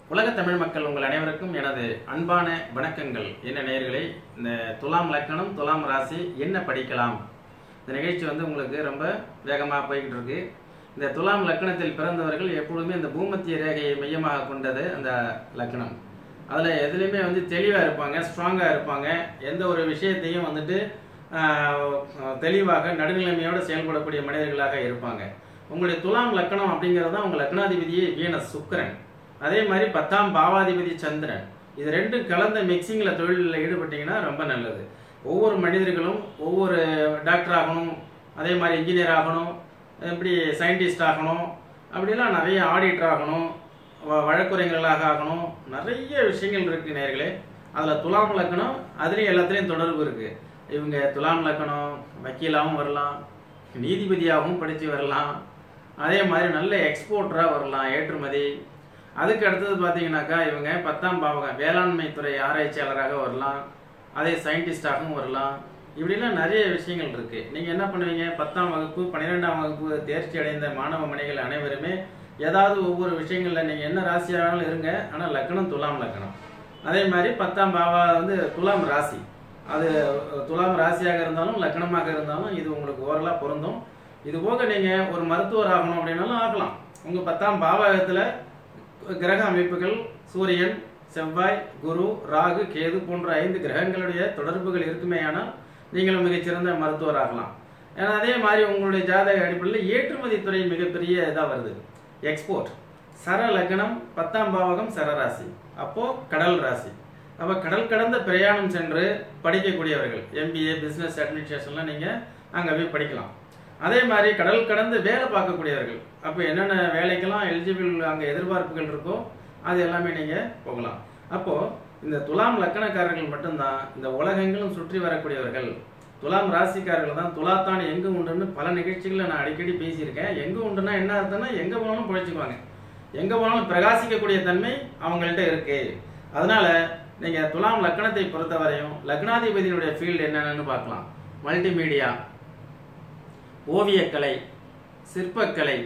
உலக தமிழ் மக்கள் உங்கள் அனைவருக்கும் எனது அன்பான வணக்கங்கள் என்ன நேயர்களே இந்த துலாம் லக்கணம் துலாம் ராசி என்ன படிக்கலாம் இந்த நிகழ்ச்சி வந்து உங்களுக்கு ரொம்ப வேகமாக போய்கிட்டு இருக்கு இந்த துலாம் லக்கணத்தில் பிறந்தவர்கள் எப்பொழுதுமே இந்த பூமத்திய ரேகையை மையமாக கொண்டது அந்த லக்கணம் அதில் எதுலேயுமே வந்து தெளிவாக இருப்பாங்க ஸ்ட்ராங்காக இருப்பாங்க எந்த ஒரு விஷயத்தையும் வந்துட்டு ஆஹ், தெளிவாக நடுநிலைமையோடு செயல்படக்கூடிய மனிதர்களாக இருப்பாங்க உங்களுடைய துலாம் லக்கணம் அப்படிங்கிறது தான் உங்கள் லக்னாதிபதியே வீனஸ் சுக்கிரன் அதே மாதிரி பத்தாம் பாவாதிபதி சந்திரன் இது ரெண்டும் கலந்த மிக்சிங்கில் தொழிலில் ஈடுபட்டீங்கன்னா ரொம்ப நல்லது ஒவ்வொரு மனிதர்களும் ஒவ்வொரு டாக்டர் ஆகணும் அதே மாதிரி இன்ஜினியர் ஆகணும் இப்படி சயின்டிஸ்ட் ஆகணும் அப்படிலாம் நிறைய ஆடிட்டர் ஆகணும் வ- வழக்குரைஞர்களாக ஆகணும் நிறைய விஷயங்கள் இருக்கு நேர்களே அதில் துலாம் லக்கணம் அதுலேயும் எல்லாத்துலேயும் தொடர்பு இருக்கு இவங்க துலாம் லக்கணம் வக்கீலாகவும் வரலாம் நீதிபதியாகவும் படித்து வரலாம் அதே மாதிரி நல்ல எக்ஸ்போர்ட்டராக வரலாம் ஏற்றுமதி அதுக்கு அடுத்தது பார்த்தீங்கன்னாக்கா இவங்க பத்தாம் பாவகம் வேளாண்மை துறை ஆராய்ச்சியாளராக வரலாம் அதே சயின்டிஸ்டாகவும் வரலாம் இப்படிலாம் நிறைய விஷயங்கள் இருக்கு நீங்க என்ன பண்ணுவீங்க பத்தாம் வகுப்பு பன்னிரெண்டாம் வகுப்பு தேர்ச்சி அடைந்த மாணவ மணிகள் அனைவருமே ஏதாவது ஒவ்வொரு விஷயங்கள்ல நீங்க என்ன ராசியானாலும் இருங்க ஆனா லக்னம் துலாம் லக்னம் அதே மாதிரி பத்தாம் பாவா வந்து துலாம் ராசி அது துலாம் ராசியாக இருந்தாலும் லக்னமாக இருந்தாலும் இது உங்களுக்கு ஓரளா பொருந்தும் இது போக நீங்க ஒரு மருத்துவர் ஆகணும் அப்படின்னாலும் ஆகலாம் உங்க பத்தாம் பாவகத்துல கிரக அமைப்புகள் சூரியன் செவ்வாய் குரு ராகு கேது போன்ற ஐந்து கிரகங்களுடைய தொடர்புகள் இருக்குமேயானால் நீங்களும் மிகச்சிறந்த மருத்துவர் ஆகலாம் ஏன்னா அதே மாதிரி உங்களுடைய ஜாதக அடிப்படையில் ஏற்றுமதி துறை மிகப்பெரிய இதாக வருது எக்ஸ்போர்ட் சர லக்னம் பத்தாம் பாவகம் சரராசி அப்போ கடல் ராசி அப்போ கடல் கடந்த பிரயாணம் சென்று படிக்கக்கூடியவர்கள் எம்பிஏ பிஸ்னஸ் அட்மினிஸ்ட்ரேஷன்லாம் நீங்கள் அங்கே போய் படிக்கலாம் அதே மாதிரி கடல் கடந்து வேலை பார்க்கக்கூடியவர்கள் அப்போ என்னென்ன வேலைக்கெல்லாம் எலிஜிபிள் அங்கே எதிர்பார்ப்புகள் இருக்கோ அது எல்லாமே நீங்கள் போகலாம் அப்போது இந்த துலாம் லக்கணக்காரர்கள் மட்டும்தான் இந்த உலகெங்கிலும் சுற்றி வரக்கூடியவர்கள் துலாம் ராசிக்காரர்கள் தான் துலாத்தான் எங்கே உண்டுன்னு பல நிகழ்ச்சிகளில் நான் அடிக்கடி பேசியிருக்கேன் எங்கே உண்டுன்னா என்ன அர்த்தம்னா எங்கே போனாலும் பிழைச்சிக்குவாங்க எங்கே போனாலும் பிரகாசிக்கக்கூடிய தன்மை அவங்கள்ட்ட இருக்கு அதனால நீங்கள் துலாம் லக்கணத்தை பொறுத்தவரையும் லக்னாதிபதியினுடைய ஃபீல்டு என்னென்னு பார்க்கலாம் மல்டிமீடியா ஓவியக்கலை சிற்பக்கலை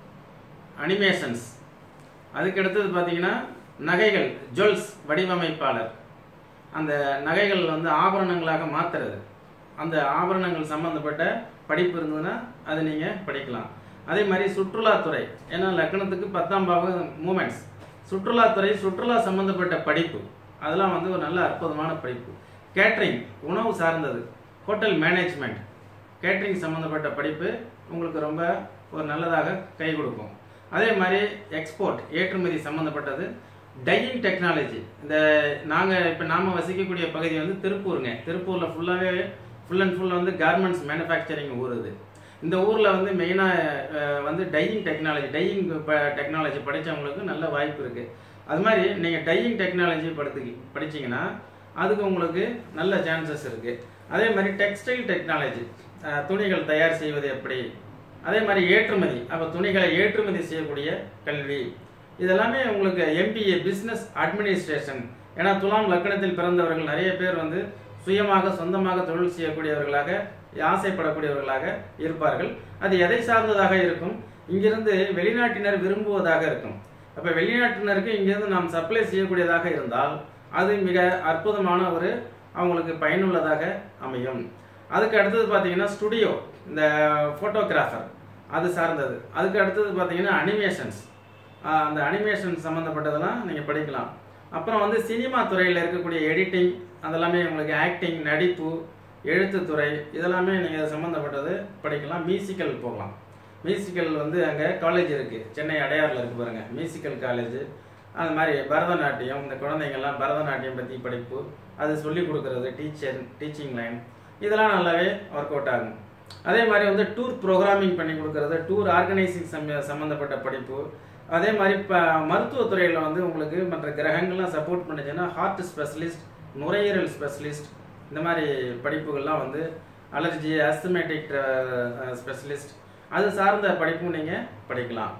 அனிமேஷன்ஸ் அதுக்கு அடுத்தது பார்த்தீங்கன்னா நகைகள் ஜுவல்ஸ் வடிவமைப்பாளர் அந்த நகைகள் வந்து ஆபரணங்களாக மாத்துறது அந்த ஆபரணங்கள் சம்பந்தப்பட்ட படிப்பு இருந்ததுன்னா அதை நீங்கள் படிக்கலாம் அதே மாதிரி சுற்றுலாத்துறை ஏன்னா லக்னத்துக்கு பத்தாம் பாவம் மூமெண்ட்ஸ் சுற்றுலாத்துறை சுற்றுலா சம்பந்தப்பட்ட படிப்பு அதெல்லாம் வந்து ஒரு நல்ல அற்புதமான படிப்பு கேட்ரிங் உணவு சார்ந்தது ஹோட்டல் மேனேஜ்மெண்ட் கேட்ரிங் சம்மந்தப்பட்ட படிப்பு உங்களுக்கு ரொம்ப ஒரு நல்லதாக கை கொடுக்கும் அதே மாதிரி எக்ஸ்போர்ட் ஏற்றுமதி சம்மந்தப்பட்டது டையிங் டெக்னாலஜி இந்த நாங்கள் இப்போ நாம் வசிக்கக்கூடிய பகுதி வந்து திருப்பூருங்க திருப்பூரில் ஃபுல்லாகவே ஃபுல் அண்ட் ஃபுல் வந்து கார்மெண்ட்ஸ் மேனுஃபேக்சரிங் ஊர் இது இந்த ஊரில் வந்து மெயினாக வந்து டையிங் டெக்னாலஜி டையிங் டெக்னாலஜி படித்தவங்களுக்கு நல்ல வாய்ப்பு இருக்குது அது மாதிரி நீங்கள் டையிங் டெக்னாலஜி படுத்து படிச்சீங்கன்னா அதுக்கு உங்களுக்கு நல்ல சான்சஸ் இருக்குது அதே மாதிரி டெக்ஸ்டைல் டெக்னாலஜி துணிகள் தயார் செய்வது எப்படி அதே மாதிரி ஏற்றுமதி அப்போ துணிகளை ஏற்றுமதி செய்யக்கூடிய கல்வி இதெல்லாமே உங்களுக்கு எம்பிஏ பிஸ்னஸ் அட்மினிஸ்ட்ரேஷன் ஏன்னா துலாம் லக்கணத்தில் பிறந்தவர்கள் நிறைய பேர் வந்து சுயமாக சொந்தமாக தொழில் செய்யக்கூடியவர்களாக ஆசைப்படக்கூடியவர்களாக இருப்பார்கள் அது எதை சார்ந்ததாக இருக்கும் இங்கிருந்து வெளிநாட்டினர் விரும்புவதாக இருக்கும் அப்போ வெளிநாட்டினருக்கு இங்கிருந்து நாம் சப்ளை செய்யக்கூடியதாக இருந்தால் அது மிக அற்புதமான ஒரு அவங்களுக்கு பயனுள்ளதாக அமையும் அதுக்கு அடுத்தது பார்த்தீங்கன்னா ஸ்டுடியோ இந்த ஃபோட்டோகிராஃபர் அது சார்ந்தது அதுக்கு அடுத்தது பார்த்தீங்கன்னா அனிமேஷன்ஸ் அந்த அனிமேஷன் சம்மந்தப்பட்டதெல்லாம் நீங்கள் படிக்கலாம் அப்புறம் வந்து சினிமா துறையில் இருக்கக்கூடிய எடிட்டிங் அதெல்லாமே உங்களுக்கு ஆக்டிங் நடிப்பு எழுத்துத்துறை இதெல்லாமே நீங்கள் சம்மந்தப்பட்டது படிக்கலாம் மியூசிக்கல் போகலாம் மியூசிக்கல் வந்து அங்கே காலேஜ் இருக்குது சென்னை அடையாறில் இருக்கு பாருங்கள் மியூசிக்கல் காலேஜ் அது மாதிரி பரதநாட்டியம் இந்த குழந்தைங்கள்லாம் பரதநாட்டியம் பற்றி படிப்பு அது சொல்லிக் கொடுக்கறது டீச்சர் டீச்சிங் லைன் இதெல்லாம் நல்லாவே ஒர்க் அவுட் ஆகும் அதே மாதிரி வந்து டூர் ப்ரோக்ராமிங் பண்ணி கொடுக்கறது டூர் ஆர்கனைசிங் சம்ம சம்மந்தப்பட்ட படிப்பு அதே மாதிரி இப்போ மருத்துவத்துறையில் வந்து உங்களுக்கு மற்ற கிரகங்கள்லாம் சப்போர்ட் பண்ணுச்சுன்னா ஹார்ட் ஸ்பெஷலிஸ்ட் நுரையீரல் ஸ்பெஷலிஸ்ட் இந்த மாதிரி படிப்புகள்லாம் வந்து அலர்ஜி அஸ்தமேட்டிக் ஸ்பெஷலிஸ்ட் அது சார்ந்த படிப்பும் நீங்கள் படிக்கலாம்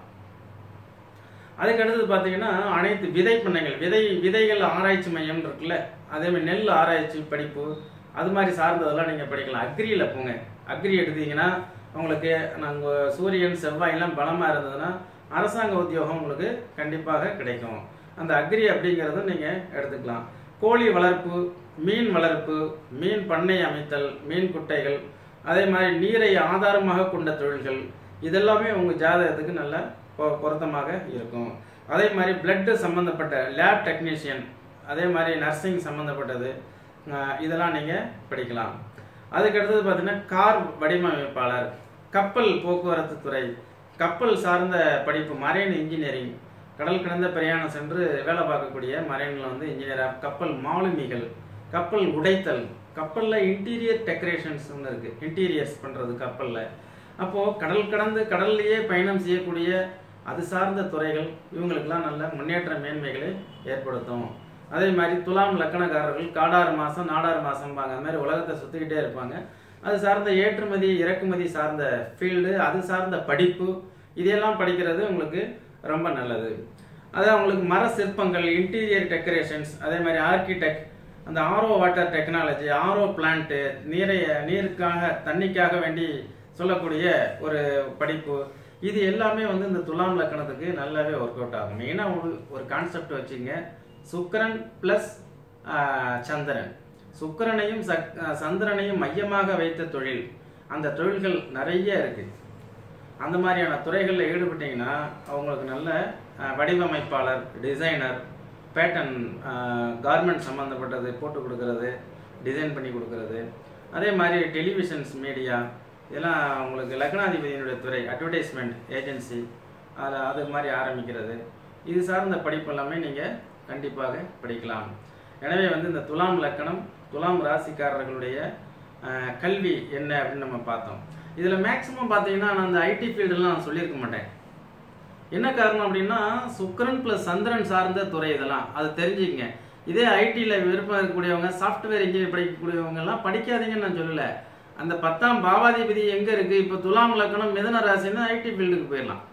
அதுக்கு அடுத்தது பார்த்தீங்கன்னா அனைத்து விதை பண்ணைகள் விதை விதைகள் ஆராய்ச்சி மையம் இருக்குல்ல அதே மாதிரி நெல் ஆராய்ச்சி படிப்பு அது மாதிரி சார்ந்ததெல்லாம் நீங்கள் படிக்கலாம் அக்ரியில் போங்க அக்ரி எடுத்தீங்கன்னா உங்களுக்கு நாங்கள் சூரியன் செவ்வாயெல்லாம் பலமாக இருந்ததுன்னா அரசாங்க உத்தியோகம் உங்களுக்கு கண்டிப்பாக கிடைக்கும் அந்த அக்ரி அப்படிங்கிறதும் நீங்கள் எடுத்துக்கலாம் கோழி வளர்ப்பு மீன் வளர்ப்பு மீன் பண்ணை அமைத்தல் மீன் குட்டைகள் அதே மாதிரி நீரை ஆதாரமாக கொண்ட தொழில்கள் இதெல்லாமே உங்கள் ஜாதகத்துக்கு நல்ல பொ- பொருத்தமாக இருக்கும் அதே மாதிரி பிளட்டு சம்மந்தப்பட்ட லேப் டெக்னீஷியன் அதே மாதிரி நர்சிங் சம்மந்தப்பட்டது அஹ் இதெல்லாம் நீங்கள் படிக்கலாம் அதுக்கு அடுத்தது பார்த்தீங்கன்னா கார் வடிவமைப்பாளர் கப்பல் போக்குவரத்து துறை கப்பல் சார்ந்த படிப்பு மரைன் இன்ஜினியரிங் கடல் கடந்த பிரயாணம் சென்று வேலை பார்க்கக்கூடிய மரைனில் வந்து இன்ஜினியராக கப்பல் மாலுமிகள் கப்பல் உடைத்தல் கப்பலில் இன்டீரியர் டெக்கரேஷன்ஸ் இருக்குது இன்டீரியர்ஸ் பண்ணுறது கப்பலில் அப்போது கடல் கடந்து கடல்லையே பயணம் செய்யக்கூடிய அது சார்ந்த துறைகள் இவங்களுக்கெல்லாம் நல்ல முன்னேற்ற மேன்மைகளை ஏற்படுத்தும் அதே மாதிரி துலாம் லக்கணக்காரர்கள் காடாறு மாதம் நாடாறு மாதம்பாங்க அந்த மாதிரி உலகத்தை சுற்றிக்கிட்டே இருப்பாங்க அது சார்ந்த ஏற்றுமதி இறக்குமதி சார்ந்த ஃபீல்டு அது சார்ந்த படிப்பு இதையெல்லாம் படிக்கிறது உங்களுக்கு ரொம்ப நல்லது அது அவங்களுக்கு மர சிற்பங்கள் இன்டீரியர் டெக்கரேஷன்ஸ் அதே மாதிரி ஆர்கிடெக்ட் அந்த RO water technology RO plant நீரை நீருக்காக தண்ணிக்காக வேண்டி சொல்லக்கூடிய ஒரு படிப்பு இது எல்லாமே வந்து இந்த துலாம் லக்கணத்துக்கு நல்லாவே ஒர்க் அவுட் ஆகும் மெயினாக ஒரு ஒரு கான்செப்ட் வச்சுங்க சுக்கிரன் ப்ளஸ் சந்திரன் சுக்கிரனையும் சக் சந்திரனையும் மையமாக வைத்த தொழில் அந்த தொழில்கள் நிறைய இருக்கு அந்த மாதிரியான துறைகளில் ஈடுபட்டீங்கன்னா அவங்களுக்கு நல்ல அஹ், வடிவமைப்பாளர் டிசைனர் பேட்டன் கார்மெண்ட் சம்மந்தப்பட்டது போட்டு கொடுக்கறது டிசைன் பண்ணி கொடுக்கறது அதே மாதிரி டெலிவிஷன்ஸ் மீடியா இதெல்லாம் உங்களுக்கு லக்னாதிபதியினுடைய துறை அட்வர்டைஸ்மெண்ட் ஏஜென்சி அதில் அது மாதிரி ஆரம்பிக்கிறது இது சார்ந்த படிப்பு எல்லாமே நீங்கள் கண்டிப்பாக படிக்கலாம் எனவே வந்து இந்த துலாம் லக்கணம் துலாம் ராசிக்காரர்களுடைய அஹ், கல்வி என்ன அப்படின்னு நம்ம பார்த்தோம் இதில் மேக்ஸிமம் பார்த்தீங்கன்னா நான் அந்த ஐடி ஃபீல்டெல்லாம் நான் சொல்லியிருக்க மாட்டேன் என்ன காரணம் அப்படின்னா சுக்கிரன் ப்ளஸ் சந்திரன் சார்ந்த துறை இதெல்லாம் அது தெரிஞ்சுக்கங்க இதே ஐடியில் விருப்பம் இருக்கக்கூடியவங்க சாஃப்ட்வேர் இன்ஜினியர் படிக்கக்கூடியவங்க எல்லாம் படிக்காதீங்கன்னு நான் சொல்லல அந்த பத்தாம் பாவாதிபதி எங்க இருக்கு இப்போ துலாம் லக்கணம் மிதன ராசின்னா ஐடி ஃபீல்டுக்கு போயிடலாம்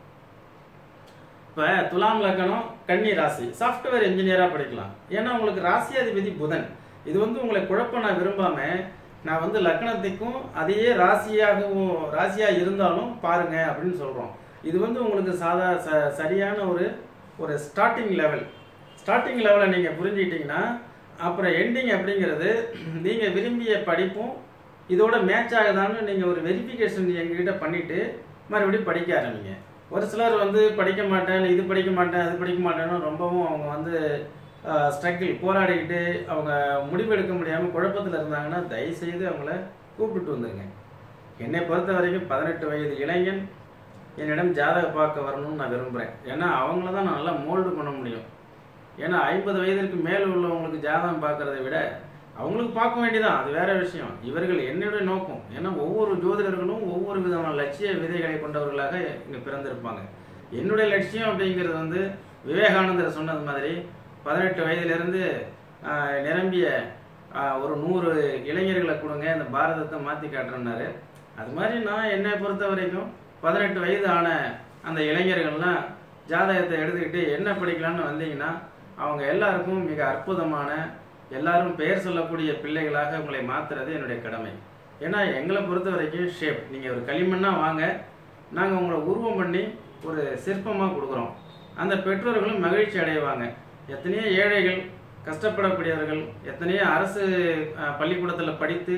இப்போ துலாம் லக்கணம் கன்னி ராசி சாஃப்ட்வேர் இன்ஜினியராக படிக்கலாம் ஏன்னா உங்களுக்கு ராசியாதிபதி புதன் இது வந்து உங்களை குழப்ப நான் விரும்பாம நான் வந்து லக்னத்துக்கும் அதையே ராசியாகவும் ராசியா இருந்தாலும் பாருங்க அப்படின்னு சொல்றோம் இது வந்து உங்களுக்கு சாதா ச- சரியான ஒரு ஒரு ஸ்டார்டிங் லெவல் ஸ்டார்டிங் லெவலை நீங்க புரிஞ்சுக்கிட்டீங்கன்னா அப்புறம் எண்டிங் அப்படிங்கிறது நீங்க விரும்பிய படிப்பும் இதோட மேட்ச் ஆகுதான்னு நீங்க ஒரு வெரிஃபிகேஷன் எங்ககிட்ட பண்ணிட்டு மறுபடியும் படிக்க ஆரம்பிங்க ஒரு சிலர் வந்து படிக்க மாட்டேன் இது படிக்க மாட்டேன் அது படிக்க மாட்டேன்னு ரொம்பவும் அவங்க வந்து ஸ்ட்ரகிள் போராடிக்கிட்டு அவங்க முடிவெடுக்க முடியாமல் குழப்பத்தில் இருந்தாங்கன்னா தயவுசெய்து அவங்கள கூப்பிட்டு வந்துருங்க என்னை பொறுத்த வரைக்கும் பதினெட்டு வயது இளைஞன் என்னிடம் ஜாதக பார்க்க வரணும்னு நான் விரும்புகிறேன் ஏன்னா அவங்கள தான் நான் நல்லா மோல்டு பண்ண முடியும் ஏன்னா ஐம்பது வயதிற்கு மேல் உள்ளவங்களுக்கு ஜாதகம் பார்க்கறதை விட அவங்களுக்கு பார்க்க வேண்டியதான் அது வேற விஷயம் இவர்கள் என்னுடைய நோக்கம் ஏன்னா ஒவ்வொரு ஜோதிடர்களும் ஒவ்வொரு விதமான லட்சிய விதைகளை கொண்டவர்களாக இங்கே பிறந்திருப்பாங்க என்னுடைய லட்சியம் அப்படிங்கிறது வந்து விவேகானந்தர் சொன்னது மாதிரி பதினெட்டு வயதிலிருந்து ஆஹ், நிரம்பிய ஆஹ், ஒரு நூறு இளைஞர்களை கொடுங்க இந்த பாரதத்தை மாற்றி காட்டுறேன்னாரு அது மாதிரி நான் என்னை பொறுத்த வரைக்கும் பதினெட்டு வயது ஆன அந்த இளைஞர்கள்லாம் ஜாதகத்தை எடுத்துக்கிட்டு என்ன படிக்கலாம்னு வந்தீங்கன்னா அவங்க எல்லாருக்கும் மிக அற்புதமான எல்லாரும் பெயர் சொல்லக்கூடிய பிள்ளைகளாக உங்களை மாத்துறது என்னுடைய கடமை ஏன்னா எங்களை பொறுத்த வரைக்கும் ஷேப் நீங்கள் ஒரு களிமண்ணா வாங்க நாங்கள் உங்களை உருவம் பண்ணி ஒரு சிற்பமாக கொடுக்குறோம் அந்த பெற்றோர்களும் மகிழ்ச்சி அடைவாங்க எத்தனையோ ஏழைகள் கஷ்டப்படக்கூடியவர்கள் எத்தனையோ அரசு பள்ளிக்கூடத்தில் படித்து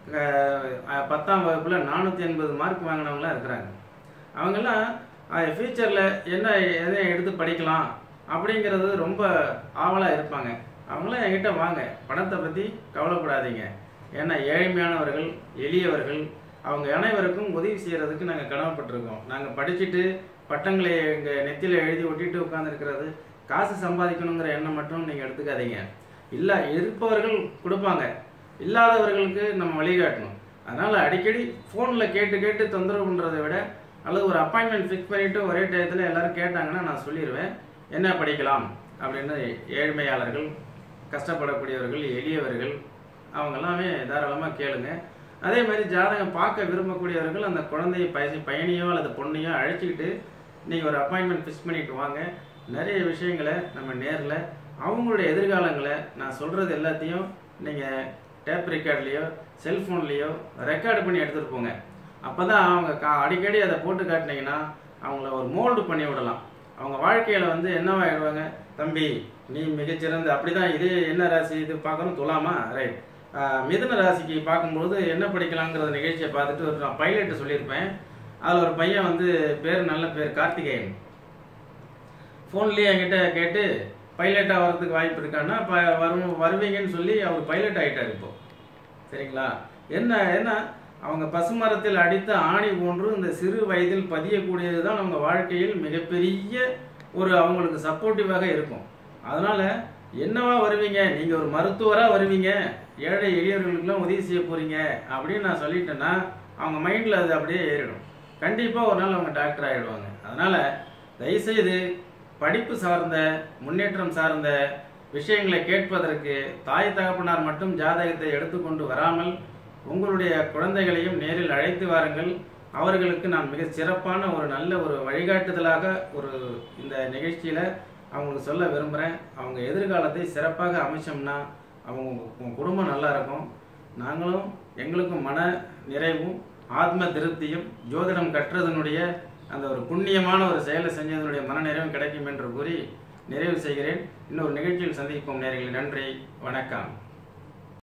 அஹ், அஹ், பத்தாம் வகுப்பில் நானூற்றி எண்பது மார்க் வாங்கினவங்களாம் இருக்கிறாங்க அவங்கெல்லாம் ஃபியூச்சரில் என்ன எதை எடுத்து படிக்கலாம் அப்படிங்கிறது ரொம்ப ஆவலாக இருப்பாங்க அவங்களாம் என்கிட்ட வாங்க பணத்தை பற்றி கவலைப்படாதீங்க ஏன்னா ஏழ்மையானவர்கள் எளியவர்கள் அவங்க அனைவருக்கும் உதவி செய்கிறதுக்கு நாங்கள் கடமைப்பட்டிருக்கோம் நாங்கள் படிச்சுட்டு பட்டங்களை எங்கள் நெத்தியில் எழுதி ஒட்டிட்டு உட்காந்துருக்கிறது காசு சம்பாதிக்கணுங்கிற எண்ணம் மட்டும் நீங்கள் எடுத்துக்காதீங்க இல்லை இருப்பவர்கள் கொடுப்பாங்க இல்லாதவர்களுக்கு நம்ம வழிகாட்டணும் அதனால் அடிக்கடி ஃபோனில் கேட்டு கேட்டு தொந்தரவு பண்ணுறதை விட அல்லது ஒரு அப்பாயின்மெண்ட் ஃபிக்ஸ் பண்ணிவிட்டு ஒரே டயத்தில் எல்லாரும் கேட்டாங்கன்னா நான் சொல்லிடுவேன் என்ன படிக்கலாம் அப்படின்னு ஏழ்மையாளர்கள் கஷ்டப்படக்கூடியவர்கள் எளியவர்கள் அவங்க எல்லாமே தாராளமாக கேளுங்க அதே மாதிரி ஜாதகம் பார்க்க விரும்பக்கூடியவர்கள் அந்த குழந்தைய பய பையனையோ அல்லது பொண்ணையோ அழைச்சிக்கிட்டு நீங்கள் ஒரு அப்பாயின்மெண்ட் ஃபிக்ஸ் பண்ணிட்டு வாங்க நிறைய விஷயங்களை நம்ம நேரில் அவங்களுடைய எதிர்காலங்களை நான் சொல்கிறது எல்லாத்தையும் நீங்கள் டேப் ரெக்கார்ட்லேயோ செல்ஃபோன்லேயோ ரெக்கார்டு பண்ணி எடுத்துகிட்டு போங்க அப்போ தான் அவங்க கா அடிக்கடி அதை போட்டு காட்டினீங்கன்னா அவங்கள ஒரு மோல்டு பண்ணி விடலாம் அவங்க வாழ்க்கையில் வந்து என்னவாயிடுவாங்க தம்பி நீ மிகச்சிறந்த அப்படிதான் இது என்ன ராசி இது பார்க்கணும் துலாமா ரைட் மிதுன ராசிக்கு பார்க்கும்போது என்ன படிக்கலாங்கிறத நிகழ்ச்சியை பார்த்துட்டு ஒரு நான் பைலட் சொல்லியிருப்பேன் அதில் ஒரு பையன் வந்து பேர் நல்ல பேர் கார்த்திகேயன் ஃபோன்லேயே என்கிட்ட கேட்டு பைலட் ஆகிறதுக்கு வாய்ப்பு இருக்கான்னா ப வரும் வருவீங்கன்னு சொல்லி அவர் பைலட் ஆகிட்டார் இப்போ சரிங்களா என்ன என்ன அவங்க பசுமரத்தில் அடித்த ஆணி போன்று இந்த சிறு வயதில் பதியக்கூடியது தான் அவங்க வாழ்க்கையில் மிகப்பெரிய ஒரு அவங்களுக்கு சப்போர்ட்டிவாக இருக்கும் அதனால என்னவா வருவீங்க நீங்க ஒரு மருத்துவரா வருவீங்க ஏழை எளியவர்களுக்கெல்லாம் உதவி செய்ய போறீங்க அப்படின்னு நான் சொல்லிட்டேன்னா அவங்க மைண்ட்ல அது அப்படியே ஏறிடும் கண்டிப்பா ஒரு நாள் அவங்க டாக்டர் ஆயிடுவாங்க அதனால தயவுசெய்து படிப்பு சார்ந்த முன்னேற்றம் சார்ந்த விஷயங்களை கேட்பதற்கு தாய் தகப்பனார் மட்டும் ஜாதகத்தை எடுத்துக்கொண்டு வராமல் உங்களுடைய குழந்தைகளையும் நேரில் அழைத்து வாருங்கள் அவர்களுக்கு நான் மிக சிறப்பான ஒரு நல்ல ஒரு வழிகாட்டுதலாக ஒரு இந்த நிகழ்ச்சியில் அவங்களுக்கு சொல்ல விரும்புகிறேன் அவங்க எதிர்காலத்தை சிறப்பாக அமைச்சோம்னா அவங்க உங்க குடும்பம் நல்லா இருக்கும் நாங்களும் எங்களுக்கும் மன நிறைவும் ஆத்ம திருப்தியும் ஜோதிடம் கற்றதனுடைய அந்த ஒரு புண்ணியமான ஒரு செயலை செஞ்சதனுடைய மன நிறைவும் கிடைக்கும் என்று கூறி நிறைவு செய்கிறேன் இன்னொரு நிகழ்ச்சியில் சந்திப்போம் நேர்களை நன்றி வணக்கம்